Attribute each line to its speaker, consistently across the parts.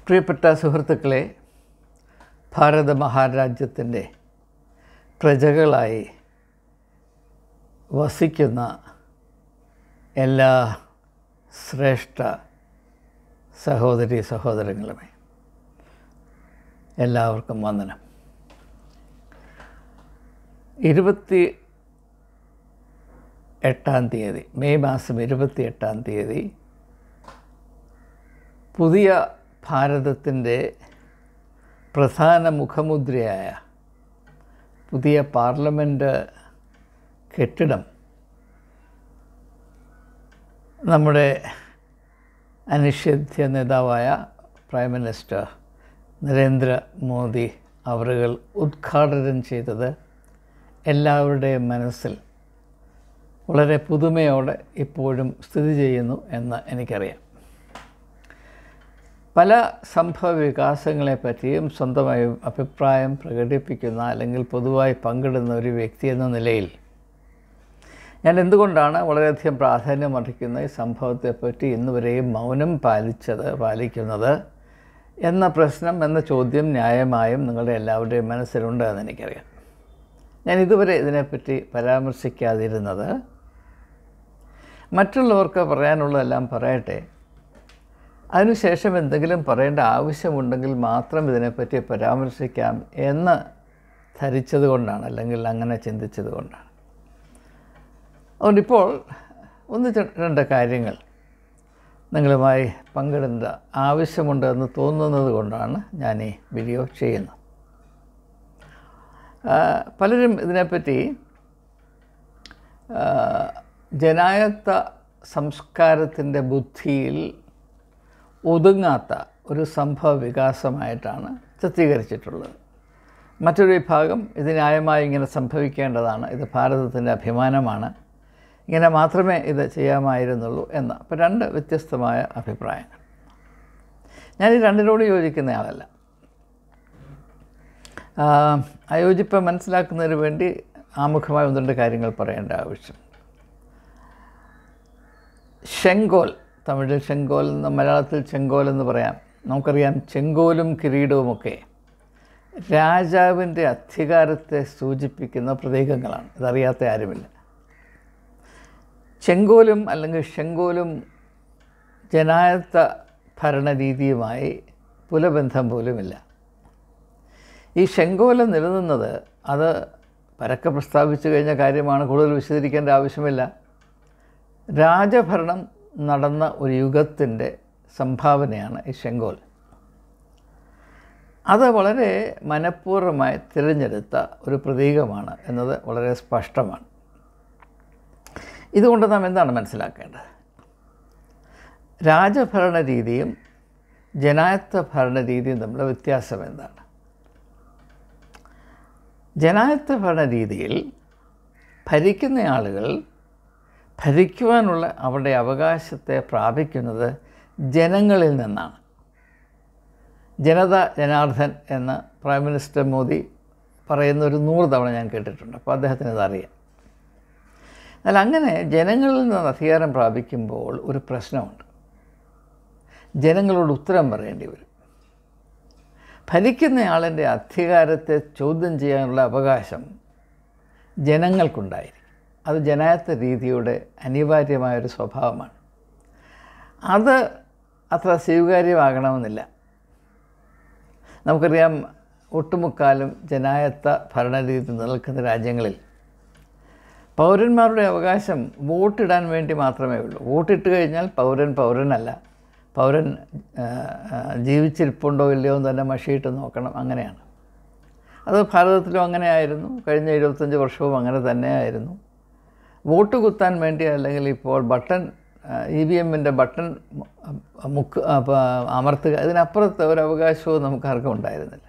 Speaker 1: പ്രിയപ്പെട്ട സുഹൃത്തുക്കളെ ഭാരത മഹാരാജ്യത്തിൻ്റെ പ്രജകളായി വസിക്കുന്ന എല്ലാ ശ്രേഷ്ഠ സഹോദരി സഹോദരങ്ങളുമേ എല്ലാവർക്കും വന്ദനം ഇരുപത്തി എട്ടാം തീയതി മെയ് മാസം ഇരുപത്തി എട്ടാം തീയതി പുതിയ ഭാരതത്തിൻ്റെ പ്രധാന മുഖമുദ്രയായ പുതിയ പാർലമെൻറ്റ് കെട്ടിടം നമ്മുടെ അനിഷേധ്യ നേതാവായ പ്രൈം മിനിസ്റ്റർ നരേന്ദ്രമോദി അവറുകൾ ഉദ്ഘാടനം ചെയ്തത് എല്ലാവരുടെയും മനസ്സിൽ വളരെ പുതുമയോടെ ഇപ്പോഴും സ്ഥിതി ചെയ്യുന്നു എന്ന് എനിക്കറിയാം പല സംഭവ വികാസങ്ങളെ പറ്റിയും സ്വന്തമായി അഭിപ്രായം പ്രകടിപ്പിക്കുന്ന അല്ലെങ്കിൽ പൊതുവായി പങ്കിടുന്ന ഒരു വ്യക്തി എന്ന നിലയിൽ ഞാൻ എന്തുകൊണ്ടാണ് വളരെയധികം പ്രാധാന്യം അർഹിക്കുന്ന ഈ സംഭവത്തെപ്പറ്റി ഇന്നുവരെയും മൗനം പാലിച്ചത് പാലിക്കുന്നത് എന്ന പ്രശ്നം എന്ന ചോദ്യം ന്യായമായും നിങ്ങളുടെ എല്ലാവരുടെയും മനസ്സിലുണ്ട് എന്ന് എനിക്കറിയാം ഞാൻ ഇതുവരെ ഇതിനെപ്പറ്റി പരാമർശിക്കാതിരുന്നത് മറ്റുള്ളവർക്ക് പറയാനുള്ളതെല്ലാം പറയട്ടെ അതിനുശേഷം എന്തെങ്കിലും പറയേണ്ട ആവശ്യമുണ്ടെങ്കിൽ മാത്രം ഇതിനെപ്പറ്റി പരാമർശിക്കാം എന്ന് ധരിച്ചത് കൊണ്ടാണ് അല്ലെങ്കിൽ അങ്ങനെ ചിന്തിച്ചത് കൊണ്ടാണ് അതുകൊണ്ടിപ്പോൾ ഒന്ന് രണ്ട് കാര്യങ്ങൾ നിങ്ങളുമായി പങ്കിടേണ്ട ആവശ്യമുണ്ട് എന്ന് തോന്നുന്നത് കൊണ്ടാണ് ഞാൻ ഈ വീഡിയോ ചെയ്യുന്നത് പലരും ഇതിനെപ്പറ്റി ജനായത്ത സംസ്കാരത്തിൻ്റെ ബുദ്ധിയിൽ ഒതുങ്ങാത്ത ഒരു സംഭവ വികാസമായിട്ടാണ് ചിത്രീകരിച്ചിട്ടുള്ളത് മറ്റൊരു വിഭാഗം ഇത് ന്യായമായി ഇങ്ങനെ സംഭവിക്കേണ്ടതാണ് ഇത് ഭാരതത്തിൻ്റെ അഭിമാനമാണ് ഇങ്ങനെ മാത്രമേ ഇത് ചെയ്യാമായിരുന്നുള്ളൂ എന്ന അപ്പോൾ രണ്ട് വ്യത്യസ്തമായ അഭിപ്രായങ്ങൾ ഞാൻ ഈ രണ്ടിനോട് യോജിക്കുന്ന ആളല്ല അയോജിപ്പ് മനസ്സിലാക്കുന്നതിന് വേണ്ടി ആമുഖമായി ഒന്ന് രണ്ട് കാര്യങ്ങൾ പറയേണ്ട ആവശ്യം ഷെങ്കോൽ തമിഴിൽ ചെങ്കോൽ എന്ന് മലയാളത്തിൽ ചെങ്കോൽ എന്ന് പറയാം നമുക്കറിയാം ചെങ്കോലും കിരീടവുമൊക്കെ രാജാവിൻ്റെ അധികാരത്തെ സൂചിപ്പിക്കുന്ന പ്രതീകങ്ങളാണ് ഇതറിയാത്ത ആരുമില്ല ചെങ്കോലും അല്ലെങ്കിൽ ഷെങ്കോലും ജനായത്ത ഭരണരീതിയുമായി പുലബന്ധം പോലുമില്ല ഈ ഷെങ്കോലം നിലനിന്നത് അത് പരക്കെ പ്രസ്താവിച്ചു കഴിഞ്ഞ കാര്യമാണ് കൂടുതൽ വിശദീകരിക്കേണ്ട ആവശ്യമില്ല രാജഭരണം നടന്ന ഒരു യുഗത്തിൻ്റെ സംഭാവനയാണ് ഈ ഷെങ്കോൽ അത് വളരെ മനഃപൂർവ്വമായി തിരഞ്ഞെടുത്ത ഒരു പ്രതീകമാണ് എന്നത് വളരെ സ്പഷ്ടമാണ് ഇതുകൊണ്ട് നാം എന്താണ് മനസ്സിലാക്കേണ്ടത് രാജഭരണ രീതിയും ജനായത്ത ഭരണ രീതിയും തമ്മിലുള്ള വ്യത്യാസം എന്താണ് ജനായത്ത ഭരണ രീതിയിൽ ഭരിക്കുന്ന ആളുകൾ ഭരിക്കുവാനുള്ള അവരുടെ അവകാശത്തെ പ്രാപിക്കുന്നത് ജനങ്ങളിൽ നിന്നാണ് ജനത ജനാർദ്ദൻ എന്ന് പ്രൈം മിനിസ്റ്റർ മോദി പറയുന്ന ഒരു നൂറ് തവണ ഞാൻ കേട്ടിട്ടുണ്ട് അപ്പോൾ അദ്ദേഹത്തിന് ഇതറിയാം എന്നാൽ അങ്ങനെ ജനങ്ങളിൽ നിന്ന് അധികാരം പ്രാപിക്കുമ്പോൾ ഒരു പ്രശ്നമുണ്ട് ജനങ്ങളോട് ഉത്തരം പറയേണ്ടി വരും ഭരിക്കുന്നയാളിൻ്റെ അധികാരത്തെ ചോദ്യം ചെയ്യാനുള്ള അവകാശം ജനങ്ങൾക്കുണ്ടായിരിക്കും അത് ജനായത്ത രീതിയുടെ അനിവാര്യമായൊരു സ്വഭാവമാണ് അത് അത്ര സ്വീകാര്യമാകണമെന്നില്ല നമുക്കറിയാം ഒട്ടുമുക്കാലും ജനായത്ത ഭരണരീതി നിലനിൽക്കുന്ന രാജ്യങ്ങളിൽ പൗരന്മാരുടെ അവകാശം വോട്ടിടാൻ വേണ്ടി മാത്രമേ ഉള്ളൂ വോട്ടിട്ട് കഴിഞ്ഞാൽ പൗരൻ പൗരനല്ല പൗരൻ ജീവിച്ചിരിപ്പുണ്ടോ ഇല്ലയോ എന്ന് തന്നെ മഷിയിട്ട് നോക്കണം അങ്ങനെയാണ് അത് ഭാരതത്തിലും അങ്ങനെയായിരുന്നു കഴിഞ്ഞ എഴുപത്തഞ്ച് വർഷവും അങ്ങനെ തന്നെയായിരുന്നു വോട്ട് കുത്താൻ വേണ്ടി അല്ലെങ്കിൽ ഇപ്പോൾ ബട്ടൺ ഇ വി എമ്മിൻ്റെ ബട്ടൺ മുക്ക് അമർത്തുക ഇതിനപ്പുറത്ത് ഒരു അവകാശവും നമുക്ക് ആർക്കും ഉണ്ടായിരുന്നില്ല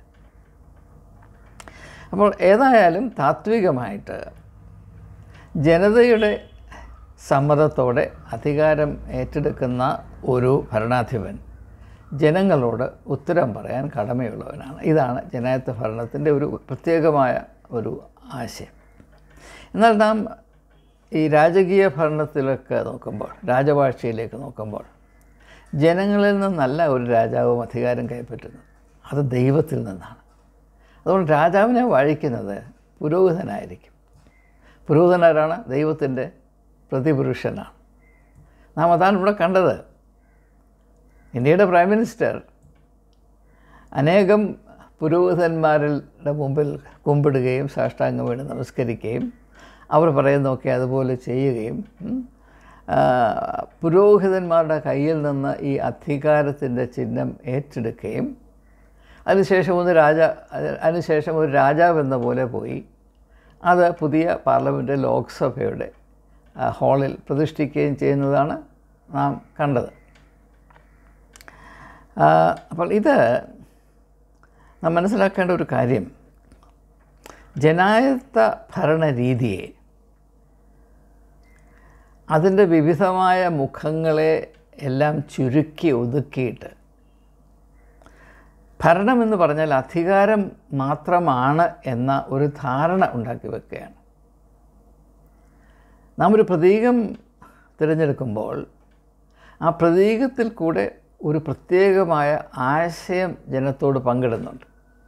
Speaker 1: അപ്പോൾ ഏതായാലും താത്വികമായിട്ട് ജനതയുടെ സമ്മതത്തോടെ അധികാരം ഏറ്റെടുക്കുന്ന ഒരു ഭരണാധിപൻ ജനങ്ങളോട് ഉത്തരം പറയാൻ കടമയുള്ളവനാണ് ഇതാണ് ജനായത്ത ഭരണത്തിൻ്റെ ഒരു പ്രത്യേകമായ ഒരു ആശയം എന്നാൽ നാം ഈ രാജകീയ ഭരണത്തിലൊക്കെ നോക്കുമ്പോൾ രാജവാഴ്ചയിലേക്ക് നോക്കുമ്പോൾ ജനങ്ങളിൽ നിന്നല്ല ഒരു രാജാവും അധികാരം കൈപ്പറ്റുന്നത് അത് ദൈവത്തിൽ നിന്നാണ് അതുകൊണ്ട് രാജാവിനെ വാഴിക്കുന്നത് പുരോഹിതനായിരിക്കും പുരോഹിതനാരാണ് ദൈവത്തിൻ്റെ പ്രതിപുരുഷനാണ് നാം അതാണ് ഇവിടെ കണ്ടത് ഇന്ത്യയുടെ പ്രൈം മിനിസ്റ്റർ അനേകം പുരോഹിതന്മാരുടെ മുമ്പിൽ കുമ്പിടുകയും സാഷ്ടാംഗം വീണ് നമസ്കരിക്കുകയും അവർ പറയുന്നതൊക്കെ അതുപോലെ ചെയ്യുകയും ഉം, ആ, പുരോഹിതന്മാരുടെ കയ്യിൽ നിന്ന് ഈ അധികാരത്തിൻ്റെ ചിഹ്നം ഏറ്റെടുക്കുകയും അതിനുശേഷം ഒന്ന് രാജ അതിനുശേഷം ഒരു രാജാവ് എന്ന പോലെ പോയി അത് പുതിയ പാർലമെൻറ്റ് ലോക്സഭയുടെ ആ, ഹാളിൽ പ്രതിഷ്ഠിക്കുകയും ചെയ്യുന്നതാണ് നാം കണ്ടത് ആ, അപ്പോൾ ഇത് നാം മനസ്സിലാക്കേണ്ട ഒരു കാര്യം ജനായത്ത ഭരണ രീതിയെ അതിൻ്റെ വിവിധമായ മുഖങ്ങളെ എല്ലാം ചുരുക്കി ഒതുക്കിയിട്ട് ഭരണമെന്ന് പറഞ്ഞാൽ അധികാരം മാത്രമാണ് എന്ന ഒരു ധാരണ ഉണ്ടാക്കി വെക്കുകയാണ് നാം ഒരു പ്രതീകം തിരഞ്ഞെടുക്കുമ്പോൾ ആ പ്രതീകത്തിൽ കൂടെ ഒരു പ്രത്യേകമായ ആശയം ജനത്തോട് പങ്കിടുന്നുണ്ട്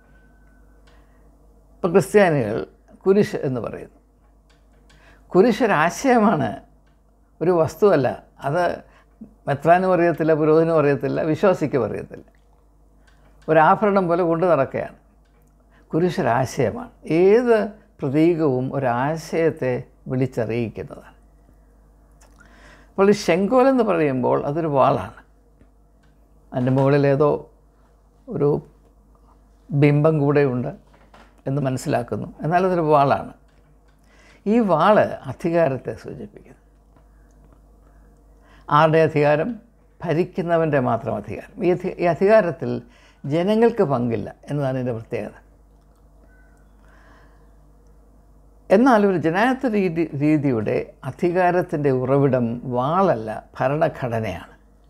Speaker 1: ഇപ്പോൾ ക്രിസ്ത്യാനികൾ കുരിശ് എന്ന് പറയുന്നു കുരിശ് ഒരാശയമാണ് ഒരു വസ്തുവല്ല അത് മെത്രാനും അറിയത്തില്ല പുരോഹിതനും അറിയത്തില്ല വിശ്വാസിക്കും അറിയത്തില്ല ഒരാഭരണം പോലെ കൊണ്ടു നടക്കുകയാണ് കുരിശൊരാശയമാണ് ഏത് പ്രതീകവും ഒരാശയത്തെ വിളിച്ചറിയിക്കുന്നതാണ് അപ്പോൾ ഈ ശെങ്കോൽ എന്ന് പറയുമ്പോൾ അതൊരു വാളാണ് അതിൻ്റെ മുകളിൽ ഏതോ ഒരു ബിംബം കൂടെയുണ്ട് എന്ന് മനസ്സിലാക്കുന്നു എന്നാൽ അതൊരു വാളാണ് ഈ വാള് അധികാരത്തെ സൂചിപ്പിക്കുന്നു ആരുടെ അധികാരം ഭരിക്കുന്നവൻ്റെ മാത്രം അധികാരം ഈ അധി ഈ അധികാരത്തിൽ ജനങ്ങൾക്ക് പങ്കില്ല എന്നതാണ് ഇതിൻ്റെ പ്രത്യേകത എന്നാൽ ഒരു ജനായത്ത രീതി രീതിയുടെ അധികാരത്തിൻ്റെ ഉറവിടം വാളല്ല ഭരണഘടനയാണ്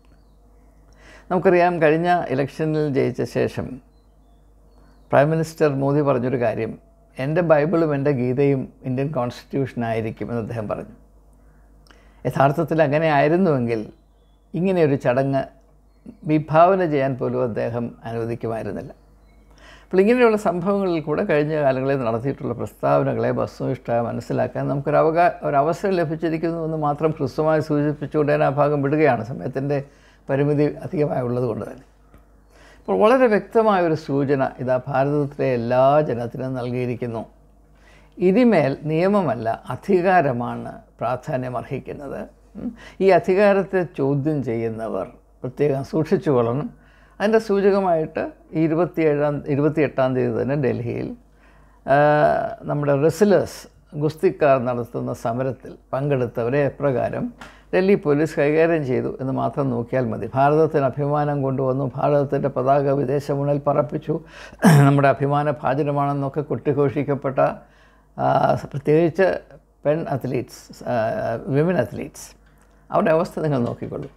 Speaker 1: നമുക്കറിയാം കഴിഞ്ഞ ഇലക്ഷനിൽ ജയിച്ച ശേഷം പ്രൈം മിനിസ്റ്റർ മോദി പറഞ്ഞൊരു കാര്യം എൻ്റെ ബൈബിളും എൻ്റെ ഗീതയും ഇന്ത്യൻ കോൺസ്റ്റിറ്റ്യൂഷൻ ആയിരിക്കും എന്ന് അദ്ദേഹം പറഞ്ഞു യഥാർത്ഥത്തിൽ അങ്ങനെ ആയിരുന്നുവെങ്കിൽ ഇങ്ങനെയൊരു ചടങ്ങ് വിഭാവന ചെയ്യാൻ പോലും അദ്ദേഹം അനുവദിക്കുമായിരുന്നില്ല അപ്പോൾ ഇങ്ങനെയുള്ള സംഭവങ്ങളിൽ കൂടെ കഴിഞ്ഞ കാലങ്ങളിൽ നടത്തിയിട്ടുള്ള പ്രസ്താവനകളെ വസ്തുനിഷ്ഠ മനസ്സിലാക്കാൻ നമുക്കൊരു അവകാ ഒരു അവസരം ലഭിച്ചിരിക്കുന്നു എന്ന് മാത്രം ഹ്രസ്വമായി സൂചിപ്പിച്ചുകൊണ്ട് ഞാൻ ആ ഭാഗം വിടുകയാണ് സമയത്തിൻ്റെ പരിമിതി അധികമായുള്ളത് കൊണ്ട് തന്നെ അപ്പോൾ വളരെ വ്യക്തമായ ഒരു സൂചന ഇതാ ഭാരതത്തിലെ എല്ലാ ജനത്തിനും നൽകിയിരിക്കുന്നു ഇനിമേൽ നിയമമല്ല അധികാരമാണ് പ്രാധാന്യം അർഹിക്കുന്നത് ഉം. ഈ അധികാരത്തെ ചോദ്യം ചെയ്യുന്നവർ പ്രത്യേകം സൂക്ഷിച്ചു കൊള്ളണം അതിൻ്റെ സൂചകമായിട്ട് ഈ ഇരുപത്തിയേഴാം ഇരുപത്തിയെട്ടാം തീയതി തന്നെ ഡൽഹിയിൽ ആ, നമ്മുടെ റെസിലേഴ്സ് ഗുസ്തിക്കാർ നടത്തുന്ന സമരത്തിൽ പങ്കെടുത്തവരെ എപ്രകാരം ഡൽഹി പോലീസ് കൈകാര്യം ചെയ്തു എന്ന് മാത്രം നോക്കിയാൽ മതി ഭാരതത്തിന് അഭിമാനം കൊണ്ടുവന്നു ഭാരതത്തിൻ്റെ പതാക വിദേശ മുന്നിൽ പറപ്പിച്ചു നമ്മുടെ അഭിമാന ഭാജനമാണെന്നൊക്കെ കൊട്ടിഘോഷിക്കപ്പെട്ട ആ, പ്രത്യേകിച്ച് പെൺ അത്ലീറ്റ്സ് വിമൻ അത്ലീറ്റ്സ് അവരുടെ അവസ്ഥ നിങ്ങൾ നോക്കിക്കൊള്ളൂ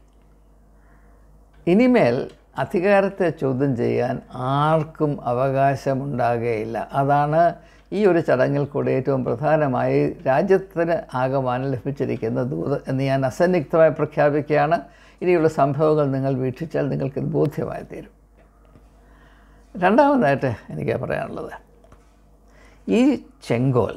Speaker 1: ഇനിമേൽ അധികാരത്തെ ചോദ്യം ചെയ്യാൻ ആർക്കും അവകാശമുണ്ടാകുകയില്ല അതാണ് ഈ ഒരു ചടങ്ങിൽ കൂടെ ഏറ്റവും പ്രധാനമായി രാജ്യത്തിന് ആകമാനം ലഭിച്ചിരിക്കുന്ന ദൂത് എന്ന് ഞാൻ അസന്നിഗ്ധമായി പ്രഖ്യാപിക്കുകയാണ് ഇനിയുള്ള സംഭവങ്ങൾ നിങ്ങൾ വീക്ഷിച്ചാൽ നിങ്ങൾക്കിത് ബോധ്യമായി തീരും രണ്ടാമതായിട്ട് എനിക്ക് പറയാനുള്ളത് ഈ ചെങ്കോൽ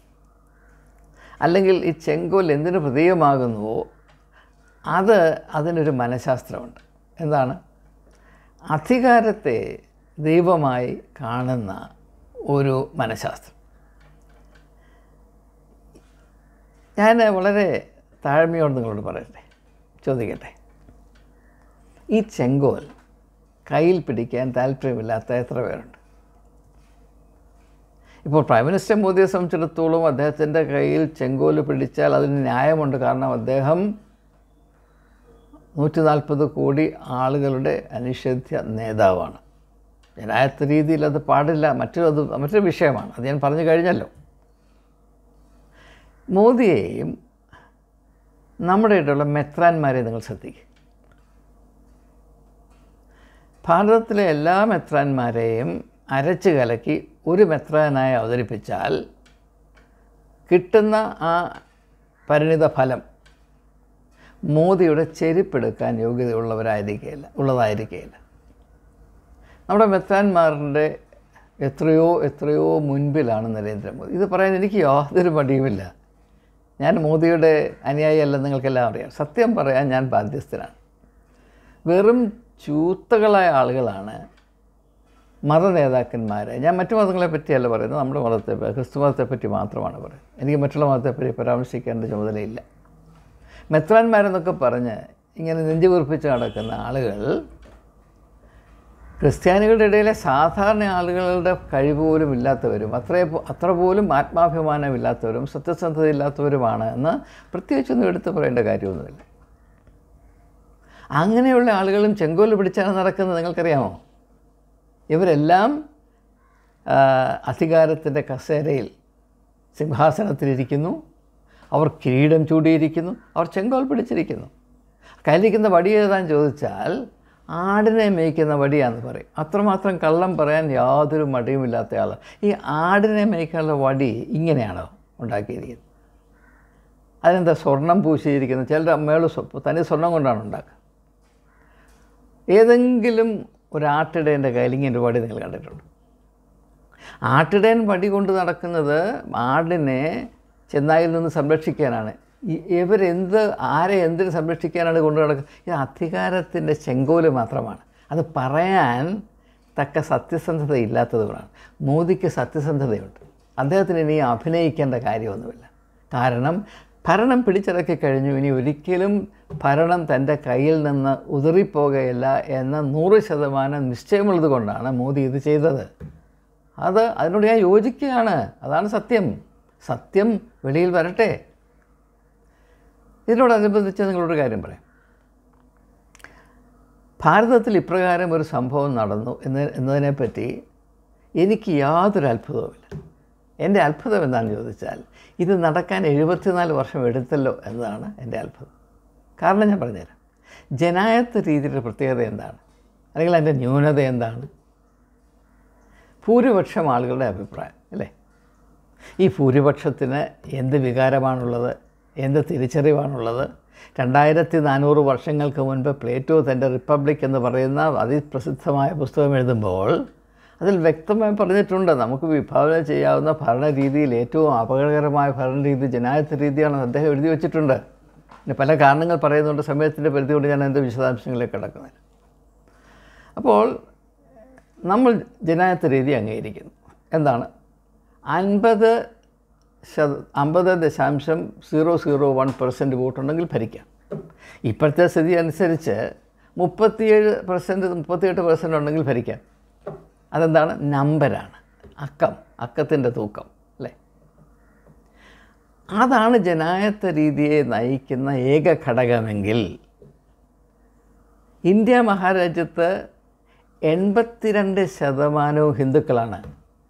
Speaker 1: അല്ലെങ്കിൽ ഈ ചെങ്കോൽ എന്തിനു പ്രതീകമാകുന്നുവോ അത് അതിനൊരു മനഃശാസ്ത്രമുണ്ട് എന്താണ് അധികാരത്തെ ദൈവമായി കാണുന്ന ഒരു മനഃശാസ്ത്രം ഞാൻ വളരെ താഴ്മയോട് നിങ്ങളോട് പറയട്ടെ ചോദിക്കട്ടെ ഈ ചെങ്കോൽ കയ്യിൽ പിടിക്കാൻ താല്പര്യമില്ലാത്ത എത്ര പേരുണ്ട് ഇപ്പോൾ പ്രൈം മിനിസ്റ്റർ മോദിയെ സംബന്ധിച്ചിടത്തോളം അദ്ദേഹത്തിൻ്റെ കയ്യിൽ ചെങ്കോല് പിടിച്ചാൽ അതിന് ന്യായമുണ്ട് കാരണം അദ്ദേഹം നൂറ്റി നാൽപ്പത് കോടി ആളുകളുടെ അനിഷേധ്യ നേതാവാണ് ജനായത്ത രീതിയിൽ അത് പാടില്ല മറ്റൊരു അത് മറ്റൊരു വിഷയമാണ് അത് ഞാൻ പറഞ്ഞു കഴിഞ്ഞല്ലോ മോദിയെയും നമ്മുടെ ഇടയിലുള്ള മെത്രാന്മാരെ നിങ്ങൾ ശ്രദ്ധിക്കുക ഭാരതത്തിലെ എല്ലാ മെത്രാന്മാരെയും അരച്ച് കലക്കി ഒരു മെത്രാനായി അവതരിപ്പിച്ചാൽ കിട്ടുന്ന ആ പരിണിത ഫലം മോദിയുടെ ചെരുപ്പെടുക്കാൻ യോഗ്യതയുള്ളവരായിരിക്കുകയില്ല ഉള്ളതായിരിക്കുകയില്ല നമ്മുടെ മെത്താൻമാറിൻ്റെ എത്രയോ എത്രയോ മുൻപിലാണ് നരേന്ദ്രമോദി ഇത് പറയാൻ എനിക്ക് യാതൊരു മടിയുമില്ല ഞാൻ മോദിയുടെ അനുയായിയല്ലെന്ന് നിങ്ങൾക്കെല്ലാം അറിയാം സത്യം പറയാൻ ഞാൻ ബാധ്യസ്ഥനാണ് വെറും ചൂത്തകളായ ആളുകളാണ് മത നേതാക്കന്മാരെ ഞാൻ മറ്റു മതങ്ങളെ പറ്റിയല്ല പറയുന്നത് നമ്മുടെ മതത്തെ ക്രിസ്തു മതത്തെ പറ്റി മാത്രമാണ് പറയുന്നത് എനിക്ക് മറ്റുള്ള മതത്തെപ്പറ്റി പരാമർശിക്കേണ്ട ചുമതലയില്ല മെത്രാന്മാരെന്നൊക്കെ പറഞ്ഞ് ഇങ്ങനെ നെഞ്ചു വീർപ്പിച്ച് നടക്കുന്ന ആളുകൾ ക്രിസ്ത്യാനികളുടെ ഇടയിലെ സാധാരണ ആളുകളുടെ കഴിവ് പോലും ഇല്ലാത്തവരും അത്രേ അത്ര പോലും ആത്മാഭിമാനമില്ലാത്തവരും സത്യസന്ധതയില്ലാത്തവരുമാണ് എന്ന് പ്രത്യേകിച്ചൊന്നും എടുത്തു പറയേണ്ട കാര്യമൊന്നുമില്ല അങ്ങനെയുള്ള ആളുകളും ചെങ്കോല് പിടിച്ചാണ് നടക്കുന്നത് നിങ്ങൾക്കറിയാമോ ഇവരെല്ലാം അധികാരത്തിൻ്റെ കസേരയിൽ സിംഹാസനത്തിലിരിക്കുന്നു അവർ കിരീടം ചൂടിയിരിക്കുന്നു അവർ ചെങ്കോൽ പിടിച്ചിരിക്കുന്നു കയ്യിലിരിക്കുന്ന വടി ഏതാൻ ചോദിച്ചാൽ ആടിനെ മേയ്ക്കുന്ന വടിയാന്ന് പറയും അത്രമാത്രം കള്ളം പറയാൻ യാതൊരു മടിയുമില്ലാത്ത ആൾ ഈ ആടിനെ മേയ്ക്കാനുള്ള വടി ഇങ്ങനെയാണോ ഉണ്ടാക്കിയിരിക്കുന്നത് അതിനെന്താ സ്വർണം പൂശിയിരിക്കുന്നത് ചിലരുടെ മേള് തനി സ്വർണം കൊണ്ടാണ് ഉണ്ടാക്കുക ഏതെങ്കിലും ഒരാട്ടിടേൻ്റെ കയ്യിൽ ഇങ്ങനെ വടി നിങ്ങൾ കണ്ടിട്ടുണ്ട് ആട്ടിടയൻ വടി കൊണ്ട് നടക്കുന്നത് ആടിനെ ചെന്നായിൽ നിന്ന് സംരക്ഷിക്കാനാണ് ഇവരെന്ത് ആരെ എന്തിന് സംരക്ഷിക്കാനാണ് കൊണ്ടു നടക്കുന്നത് ഇത് അധികാരത്തിൻ്റെ ചെങ്കോല് മാത്രമാണ് അത് പറയാൻ തക്ക സത്യസന്ധത ഇല്ലാത്തതുകൊണ്ടാണ് മോദിക്ക് സത്യസന്ധതയുണ്ട് അദ്ദേഹത്തിന് ഇനി അഭിനയിക്കേണ്ട കാര്യമൊന്നുമില്ല കാരണം ഭരണം പിടിച്ചിറക്കി കഴിഞ്ഞു ഇനി ഒരിക്കലും ഭരണം തൻ്റെ കയ്യിൽ നിന്ന് ഉതിറിപ്പോകുകയില്ല എന്ന നൂറ് ശതമാനം നിശ്ചയമുള്ളത് കൊണ്ടാണ് മോദി ഇത് ചെയ്തത് അത് അതിനോട് ഞാൻ യോജിക്കുകയാണ് അതാണ് സത്യം സത്യം വെളിയിൽ വരട്ടെ ഇതിനോടനുബന്ധിച്ച് നിങ്ങളൊരു കാര്യം പറയാം ഭാരതത്തിൽ ഇപ്രകാരം ഒരു സംഭവം നടന്നു എന്ന് എന്നതിനെപ്പറ്റി എനിക്ക് യാതൊരു അത്ഭുതവുമില്ല എൻ്റെ അത്ഭുതം എന്താണെന്ന് ചോദിച്ചാൽ ഇത് നടക്കാൻ എഴുപത്തിനാല് വർഷം എടുത്തല്ലോ എന്നതാണ് എൻ്റെ അത്ഭുതം കാരണം ഞാൻ പറഞ്ഞുതരാം ജനായത്ത രീതിയുടെ പ്രത്യേകത എന്താണ് അല്ലെങ്കിൽ അതിൻ്റെ ന്യൂനത എന്താണ് ഭൂരിപക്ഷം ആളുകളുടെ അഭിപ്രായം അല്ലേ ഈ ഭൂരിപക്ഷത്തിന് എന്ത് വികാരമാണുള്ളത് എന്ത് തിരിച്ചറിവാണുള്ളത് രണ്ടായിരത്തി നാനൂറ് വർഷങ്ങൾക്ക് മുൻപ് പ്ലേറ്റോ തൻ്റെ റിപ്പബ്ലിക് എന്ന് പറയുന്ന അതിപ്രസിദ്ധമായ പുസ്തകം എഴുതുമ്പോൾ അതിൽ വ്യക്തമായി പറഞ്ഞിട്ടുണ്ട് നമുക്ക് വിഭാവന ചെയ്യാവുന്ന ഭരണരീതിയിൽ ഏറ്റവും അപകടകരമായ ഭരണരീതി ജനായത്ത രീതിയാണെന്ന് അദ്ദേഹം എഴുതി വെച്ചിട്ടുണ്ട് പിന്നെ പല കാരണങ്ങൾ പറയുന്നുണ്ട് സമയത്തിൻ്റെ പരിധി കൊണ്ട് ഞാൻ എൻ്റെ വിശദാംശങ്ങളിലേക്ക് കിടക്കുന്നില്ല അപ്പോൾ നമ്മൾ ജനായത്ത രീതി അംഗീകരിക്കുന്നു എന്താണ് അൻപത് ശത അമ്പത് ദശാംശം സീറോ സീറോ വൺ പെർസെൻറ്റ് വോട്ടുണ്ടെങ്കിൽ ഭരിക്കാം ഇപ്പോഴത്തെ സ്ഥിതി അനുസരിച്ച് മുപ്പത്തിയേഴ് പെർസെൻറ്റ് മുപ്പത്തിയെട്ട് പെർസെൻറ്റ് ഉണ്ടെങ്കിൽ ഭരിക്കാം അതെന്താണ് നമ്പരാണ് അക്കം അക്കത്തിൻ്റെ തൂക്കം അല്ലേ അതാണ് ജനായത്ത രീതിയെ നയിക്കുന്ന ഏക ഘടകമെങ്കിൽ ഇന്ത്യ മഹാരാജ്യത്ത് എൺപത്തിരണ്ട് ശതമാനവും ഹിന്ദുക്കളാണ്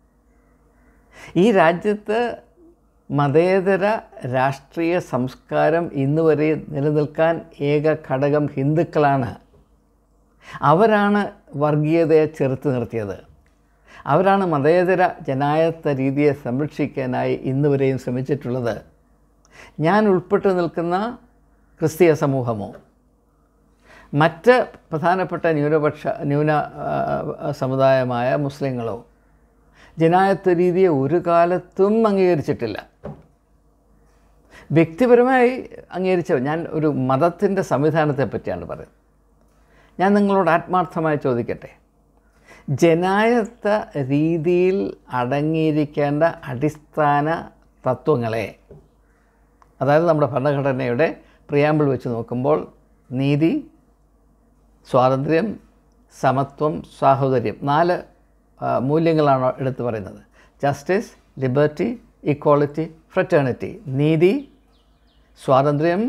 Speaker 1: ഈ രാജ്യത്ത് മതേതര രാഷ്ട്രീയ സംസ്കാരം ഇന്ന് വരെ നിലനിൽക്കാൻ ഏക ഘടകം ഹിന്ദുക്കളാണ് അവരാണ് വർഗീയതയെ ചെറുത്ത് നിർത്തിയത് അവരാണ് മതേതര ജനായത്ത രീതിയെ സംരക്ഷിക്കാനായി ഇന്ന് വരെയും ശ്രമിച്ചിട്ടുള്ളത് ഞാൻ ഉൾപ്പെട്ടു നിൽക്കുന്ന ക്രിസ്തീയ സമൂഹമോ മറ്റ് പ്രധാനപ്പെട്ട ന്യൂനപക്ഷ ന്യൂന സമുദായമായ മുസ്ലിങ്ങളോ ജനായത്ത രീതിയെ ഒരു കാലത്തും അംഗീകരിച്ചിട്ടില്ല വ്യക്തിപരമായി അംഗീകരിച്ച ഞാൻ ഒരു മതത്തിൻ്റെ സംവിധാനത്തെ പറ്റിയാണ് പറയുന്നത് ഞാൻ നിങ്ങളോട് ആത്മാർത്ഥമായി ചോദിക്കട്ടെ ജനായത്ത രീതിയിൽ അടങ്ങിയിരിക്കേണ്ട അടിസ്ഥാന തത്വങ്ങളെ അതായത് നമ്മുടെ ഭരണഘടനയുടെ പ്രിയാമ്പിൾ വെച്ച് നോക്കുമ്പോൾ നീതി സ്വാതന്ത്ര്യം സമത്വം സാഹോദര്യം നാല് മൂല്യങ്ങളാണ് എടുത്തു പറയുന്നത് ജസ്റ്റിസ് ലിബർട്ടി ഇക്വാളിറ്റി ഫ്രറ്റേണിറ്റി നീതി സ്വാതന്ത്ര്യം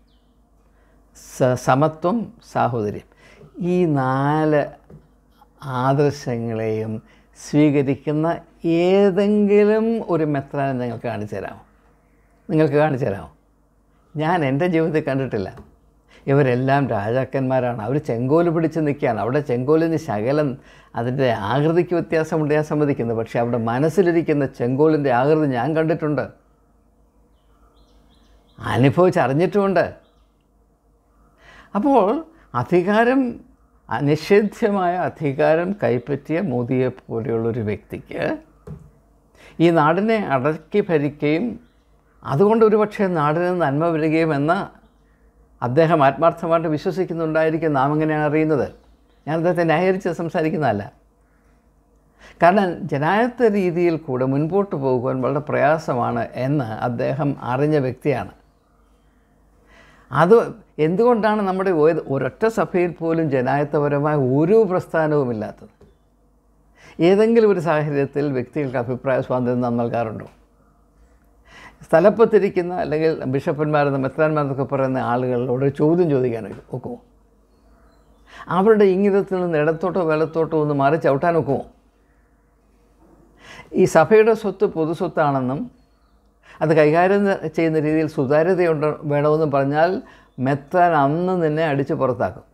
Speaker 1: സമത്വം സാഹോദര്യം ഈ നാല് ആദർശങ്ങളെയും സ്വീകരിക്കുന്ന ഏതെങ്കിലും ഒരു മെത്രാനെ നിങ്ങൾക്ക് കാണിച്ചു തരാമോ നിങ്ങൾക്ക് കാണിച്ചു തരാമോ ഞാൻ എൻ്റെ ജീവിതത്തിൽ കണ്ടിട്ടില്ല ഇവരെല്ലാം രാജാക്കന്മാരാണ് അവർ ചെങ്കോല് പിടിച്ച് നിൽക്കുകയാണ് അവിടെ ചെങ്കോലിന് ശകലം അതിൻ്റെ ആകൃതിക്ക് വ്യത്യാസമുണ്ട് ഞാൻ സമ്മതിക്കുന്നു പക്ഷേ അവിടെ മനസ്സിലിരിക്കുന്ന ചെങ്കോലിൻ്റെ ആകൃതി ഞാൻ കണ്ടിട്ടുണ്ട് അനുഭവിച്ചറിഞ്ഞിട്ടുമുണ്ട് അപ്പോൾ അധികാരം അനിഷേധ്യമായ അധികാരം കൈപ്പറ്റിയ മോദിയെ പോലെയുള്ളൊരു വ്യക്തിക്ക് ഈ നാടിനെ അടക്കി ഭരിക്കുകയും അതുകൊണ്ട് ഒരുപക്ഷെ നാടിന് നന്മ വരികയും എന്ന് അദ്ദേഹം ആത്മാർത്ഥമായിട്ട് വിശ്വസിക്കുന്നുണ്ടായിരിക്കും നാം എങ്ങനെയാണ് അറിയുന്നത് ഞാൻ അദ്ദേഹത്തെ ന്യായീകരിച്ച് സംസാരിക്കുന്നതല്ല കാരണം ജനായത്ത രീതിയിൽ കൂടെ മുൻപോട്ട് പോകുവാൻ വളരെ പ്രയാസമാണ് എന്ന് അദ്ദേഹം അറിഞ്ഞ വ്യക്തിയാണ് അത് എന്തുകൊണ്ടാണ് നമ്മുടെ ഒ- ഒരൊറ്റ സഭയിൽ പോലും ജനായത്തപരമായ ഒരു പ്രസ്ഥാനവുമില്ലാത്തത് ഏതെങ്കിലും ഒരു സാഹചര്യത്തിൽ വ്യക്തികൾക്ക് അഭിപ്രായ സ്വാതന്ത്ര്യം നാം നൽകാറുണ്ടോ സ്ഥലപ്പത്തിരിക്കുന്ന അല്ലെങ്കിൽ ബിഷപ്പന്മാരെന്ന് മെത്രാന്മാരെന്നൊക്കെ പറയുന്ന ആളുകളോട് ഒരു ചോദ്യം ചോദിക്കാൻ ഒക്കുമോ അവരുടെ ഇംഗിതത്തിൽ നിന്ന് ഇടത്തോട്ടോ വലത്തോട്ടോ ഒന്ന് മാറി ചവിട്ടാൻ ഒക്കുമോ ഈ സഭയുടെ സ്വത്ത് പൊതുസ്വത്താണെന്നും അത് കൈകാര്യം ചെയ്യുന്ന രീതിയിൽ സുതാര്യതയുണ്ട് വേണമെന്നും പറഞ്ഞാൽ മെത്താൻ അന്ന് നിന്നെ അടിച്ച് പുറത്താക്കും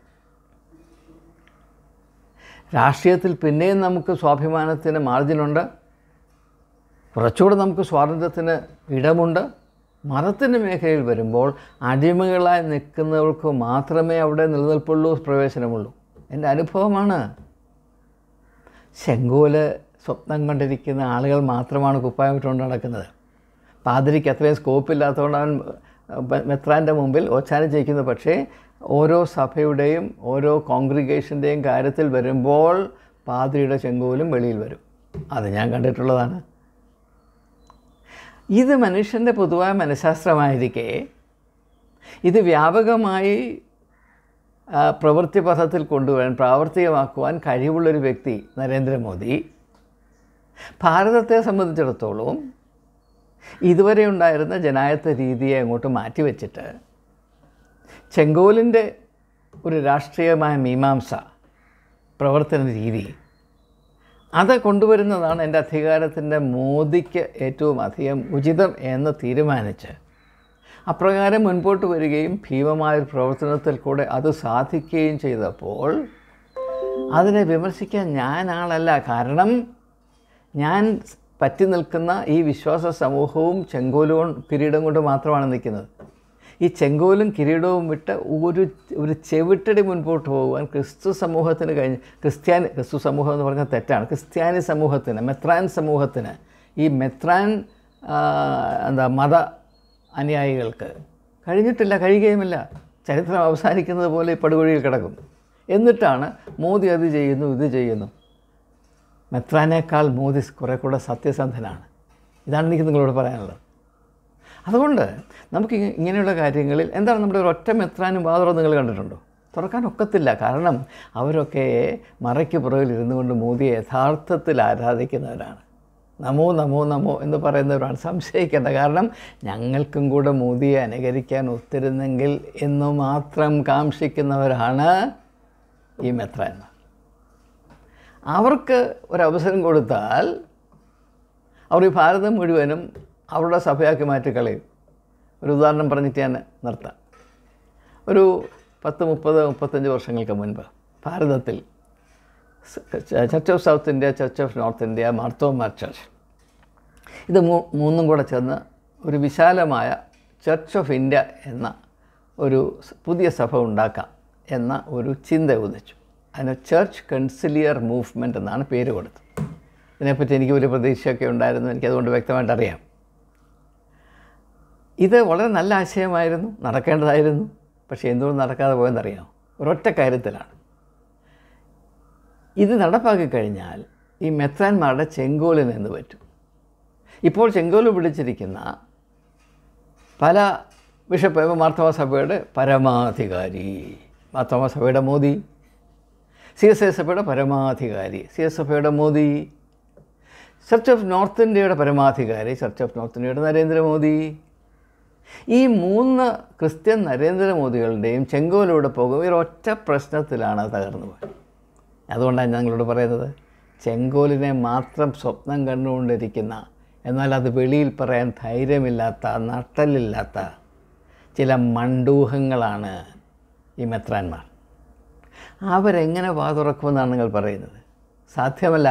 Speaker 1: രാഷ്ട്രീയത്തിൽ പിന്നെയും നമുക്ക് സ്വാഭിമാനത്തിന് മാർജിനുണ്ട് കുറച്ചുകൂടെ നമുക്ക് സ്വാതന്ത്ര്യത്തിന് ഇടമുണ്ട് മതത്തിൻ്റെ മേഖലയിൽ വരുമ്പോൾ അടിമകളായി നിൽക്കുന്നവർക്ക് മാത്രമേ അവിടെ നിലനിൽപ്പുള്ളൂ പ്രവേശനമുള്ളൂ എൻ്റെ അനുഭവമാണ് ചെങ്കോല് സ്വപ്നം കണ്ടിരിക്കുന്ന ആളുകൾ മാത്രമാണ് കുപ്പായം ഇട്ടുകൊണ്ട് നടക്കുന്നത് പാതിരിക്ക് അത്രയും സ്കോപ്പില്ലാത്തതുകൊണ്ട് അവൻ ബ- മെത്രാൻ്റെ മുമ്പിൽ ഓച്ചാനം ചെയ്യിക്കുന്നു പക്ഷേ ഓരോ സഭയുടെയും ഓരോ കോൺഗ്രിഗേഷൻ്റെയും കാര്യത്തിൽ വരുമ്പോൾ പാതിരിയുടെ ചെങ്കോലും വെളിയിൽ വരും അത് ഞാൻ കണ്ടിട്ടുള്ളതാണ് ഇത് മനുഷ്യൻ്റെ പൊതുവായ മനഃശാസ്ത്രമായിരിക്കെ ഇത് വ്യാപകമായി ആ, പ്രവൃത്തി പഥത്തിൽ കൊണ്ടുവരാൻ പ്രാവർത്തികമാക്കുവാൻ കഴിവുള്ളൊരു വ്യക്തി നരേന്ദ്രമോദി ഭാരതത്തെ സംബന്ധിച്ചിടത്തോളം ഇതുവരെ ഉണ്ടായിരുന്ന ജനായത്ത രീതിയെ അങ്ങോട്ട് മാറ്റിവെച്ചിട്ട് ചെങ്കോലിൻ്റെ ഒരു രാഷ്ട്രീയമായ മീമാംസ പ്രവർത്തന രീതി അത് കൊണ്ടുവരുന്നതാണ് എൻ്റെ അധികാരത്തിൻ്റെ മോദിക്ക് ഏറ്റവും അധികം ഉചിതം എന്ന് തീരുമാനിച്ച് അപ്രകാരം മുൻപോട്ട് വരികയും ഭീമമായൊരു പ്രവർത്തനത്തിൽ കൂടെ അത് സാധിക്കുകയും ചെയ്തപ്പോൾ അതിനെ വിമർശിക്കാൻ ഞാൻ ആളല്ല കാരണം ഞാൻ പറ്റി നിൽക്കുന്ന ഈ വിശ്വാസ സമൂഹവും ചെങ്കോലും കിരീടം കൊണ്ട് മാത്രമാണ് നിൽക്കുന്നത് ഈ ചെങ്കോലും കിരീടവും വിട്ട് ഒരു ഒരു ചെവിട്ടടി മുൻപോട്ട് പോകുവാൻ ക്രിസ്തു സമൂഹത്തിന് കഴിഞ്ഞ് ക്രിസ്ത്യാനി ക്രിസ്തു സമൂഹം എന്ന് പറഞ്ഞാൽ തെറ്റാണ് ക്രിസ്ത്യാനി സമൂഹത്തിന് മെത്രാൻ സമൂഹത്തിന് ഈ മെത്രാൻ ആ, എന്താ മത അനുയായികൾക്ക് കഴിഞ്ഞിട്ടില്ല കഴിയുകയുമില്ല ചരിത്രം അവസാനിക്കുന്നത് പോലെ ഈ പടുകുഴിയിൽ കിടക്കും എന്നിട്ടാണ് മോദി അത് ചെയ്യുന്നു ഇത് ചെയ്യുന്നു മെത്രാനേക്കാൾ മോദി കുറെ കൂടെ സത്യസന്ധനാണ് ഇതാണ് എനിക്ക് നിങ്ങളോട് പറയാനുള്ളത് അതുകൊണ്ട് നമുക്ക് ഇങ്ങ- ഇങ്ങനെയുള്ള കാര്യങ്ങളിൽ എന്താണ് നമ്മുടെ ഒരു ഒറ്റ മെത്രാനും വാതറോ നിങ്ങൾ കണ്ടിട്ടുണ്ടോ തുറക്കാൻ ഒക്കത്തില്ല കാരണം അവരൊക്കെ മറയ്ക്ക് പുറകിൽ ഇരുന്നു കൊണ്ട് മോദിയെ യഥാർത്ഥത്തിൽ ആരാധിക്കുന്നവരാണ് നമോ നമോ നമോ എന്ന് പറയുന്നവരാണ് സംശയിക്കേണ്ട കാരണം ഞങ്ങൾക്കും കൂടെ മോദിയെ അനുകരിക്കാൻ ഒത്തിരുന്നെങ്കിൽ എന്ന് മാത്രം കാംക്ഷിക്കുന്നവരാണ് ഈ മെത്രാന്മാർ അവർക്ക് ഒരവസരം കൊടുത്താൽ അവർ ഈ ഭാരതം മുഴുവനും അവരുടെ സഭയാക്കി മാറ്റിക്കളയും ഒരു ഉദാഹരണം പറഞ്ഞിട്ട് ഞാൻ നിർത്താം ഒരു പത്ത് മുപ്പത് മുപ്പത്തഞ്ച് വർഷങ്ങൾക്ക് മുൻപ് ഭാരതത്തിൽ Church of South India Church of North India മാർത്തോമാർ ചർച്ച് ഇത് മൂ- മൂന്നും കൂടെ ചേർന്ന് ഒരു വിശാലമായ ചർച്ച് ഓഫ് ഇന്ത്യ എന്ന ഒരു സ് പുതിയ സഭ ഉണ്ടാക്കാം എന്ന ഒരു ചിന്ത ഉദിച്ചു അതിന് ചർച്ച് കൺസിലിയർ മൂവ്മെൻറ്റ് എന്നാണ് പേര് കൊടുത്തത് ഇതിനെപ്പറ്റി എനിക്ക് ഒരു പ്രതീക്ഷയൊക്കെ ഉണ്ടായിരുന്നു എനിക്കതുകൊണ്ട് വ്യക്തമായിട്ട് അറിയാം ഇത് വളരെ നല്ല ആശയമായിരുന്നു നടക്കേണ്ടതായിരുന്നു പക്ഷേ എന്തുകൊണ്ട് നടക്കാതെ പോയെന്നറിയാമോ ഒരൊറ്റ കാര്യത്തിലാണ് ഇത് നടപ്പാക്കി കഴിഞ്ഞാൽ ഈ മെത്രാന്മാരുടെ ചെങ്കോലിന് എന്ത് പറ്റും ഇപ്പോൾ ചെങ്കോല് പിടിച്ചിരിക്കുന്ന പല ബിഷപ്പ് ഇപ്പം മാർത്തോമ സഭയുടെ പരമാധികാരി മാർത്തോമ സഭയുടെ മോദി സി എസ് ഐ സഭയുടെ പരമാധികാരി സി എസ് സഭയുടെ മോദി ചർച്ച് ഓഫ് നോർത്ത് ഇന്ത്യയുടെ പരമാധികാരി ചർച്ച് ഓഫ് നോർത്ത് ഇന്ത്യയുടെ നരേന്ദ്രമോദി ഈ മൂന്ന് ക്രിസ്ത്യൻ നരേന്ദ്രമോദികളുടെയും ചെങ്കോലൂടെ പോകും ഈ ഒറ്റ പ്രശ്നത്തിലാണ് തകർന്നു പോയത് അതുകൊണ്ടാണ് ഞാൻ നിങ്ങളോട് പറയുന്നത് ചെങ്കോലിനെ മാത്രം സ്വപ്നം കണ്ടുകൊണ്ടിരിക്കുന്ന എന്നാൽ അത് വെളിയിൽ പറയാൻ ധൈര്യമില്ലാത്ത നട്ടലില്ലാത്ത ചില മണ്ടൂഹങ്ങളാണ് ഈ മെത്രാന്മാർ അവരെങ്ങനെ വാതുറക്കുമെന്നാണ് നിങ്ങൾ പറയുന്നത് സാധ്യമല്ല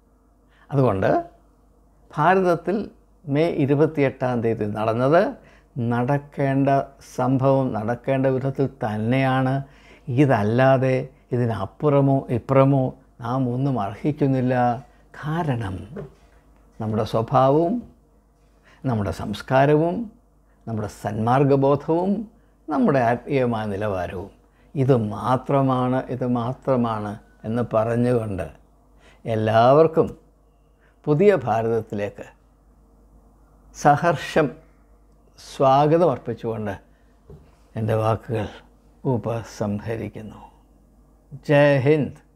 Speaker 1: അതുകൊണ്ട് ഭാരതത്തിൽ മെയ് ഇരുപത്തിയെട്ടാം തീയതി നടന്നത് നടക്കേണ്ട സംഭവം നടക്കേണ്ട വിധത്തിൽ തന്നെയാണ് ഇതല്ലാതെ ഇതിനപ്പുറമോ ഇപ്പുറമോ നാം ഒന്നും അർഹിക്കുന്നില്ല കാരണം നമ്മുടെ സ്വഭാവവും നമ്മുടെ സംസ്കാരവും നമ്മുടെ സന്മാർഗബോധവും നമ്മുടെ ആത്മീയമായ നിലവാരവും ഇത് മാത്രമാണ് ഇത് മാത്രമാണ് എന്ന് പറഞ്ഞുകൊണ്ട് എല്ലാവർക്കും പുതിയ ഭാരതത്തിലേക്ക് സഹർഷം സ്വാഗതം അർപ്പിച്ചുകൊണ്ട് എൻ്റെ വാക്കുകൾ ഉപസംഹരിക്കുന്നു ജയ് ഹിന്ദ്